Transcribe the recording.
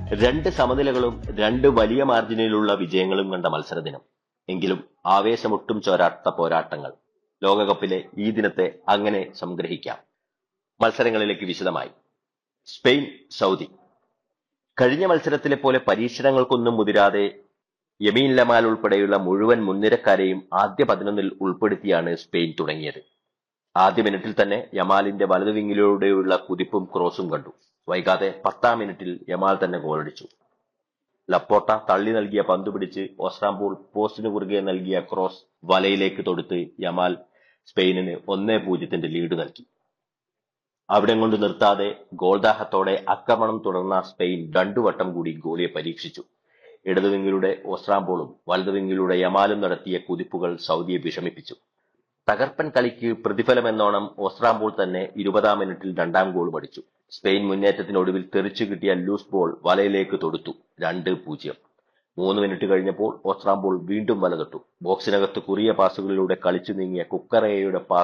രണ്ട് സമനിലകളും രണ്ട് വലിയ മാർജിനിലുള്ള വിജയങ്ങളും കണ്ട മത്സരദിനം എങ്കിലും ആവേശമൊട്ടും ചോരാത്ത പോരാട്ടങ്ങൾ ലോകകപ്പിലെ ഈ ദിനത്തെ അങ്ങനെ സംഗ്രഹിക്കാം മത്സരങ്ങളിലേക്ക് വിശദമായി സ്പെയിൻ സൗദി കഴിഞ്ഞ മത്സരത്തിലെ പോലെ പരീക്ഷണങ്ങൾക്കൊന്നും മുതിരാതെ യമീൻ ലമാൽ ഉൾപ്പെടെയുള്ള മുഴുവൻ മുൻനിരക്കാരെയും ആദ്യ പതിനൊന്നിൽ ഉൾപ്പെടുത്തിയാണ് സ്പെയിൻ തുടങ്ങിയത് ആദ്യ മിനിറ്റിൽ തന്നെ യമാലിന്റെ വലതു വിങ്ങിലൂടെയുള്ള കുതിപ്പും ക്രോസും കണ്ടു വൈകാതെ പത്താം മിനിറ്റിൽ യമാൽ തന്നെ ഗോളടിച്ചു ലപ്പോട്ട തള്ളി നൽകിയ പന്ത് പിടിച്ച് ഓസ്ട്രാംബൂൾ പോസ്റ്റിന് കുറുകെ നൽകിയ ക്രോസ് വലയിലേക്ക് തൊടുത്ത് യമാൽ സ്പെയിനിന് ഒന്നേ പൂജ്യത്തിന്റെ ലീഡ് നൽകി അവിടെ കൊണ്ട് നിർത്താതെ ഗോൾദാഹത്തോടെ ആക്രമണം തുടർന്ന സ്പെയിൻ രണ്ടു വട്ടം കൂടി ഗോളിയെ പരീക്ഷിച്ചു ഇടതുവിങ്ങിലൂടെ ഓസ്ട്രാംബോളും വലതുവിങ്ങിലൂടെ യമാലും നടത്തിയ കുതിപ്പുകൾ സൗദിയെ വിഷമിപ്പിച്ചു തകർപ്പൻ കളിക്ക് പ്രതിഫലമെന്നോണം ഓസ്ട്രാംബോൾ തന്നെ ഇരുപതാം മിനിറ്റിൽ രണ്ടാം ഗോൾ അടിച്ചു സ്പെയിൻ മുന്നേറ്റത്തിനൊടുവിൽ തെറിച്ചു കിട്ടിയ ലൂസ് ബോൾ വലയിലേക്ക് തൊടുത്തു രണ്ട് പൂജ്യം മൂന്ന് മിനിറ്റ് കഴിഞ്ഞപ്പോൾ ഓസ്ട്രാംബോൾ വീണ്ടും വല തൊട്ടു ബോക്സിനകത്ത് കുറിയ പാസുകളിലൂടെ കളിച്ചു നീങ്ങിയ കുക്കറയുടെ പാസ്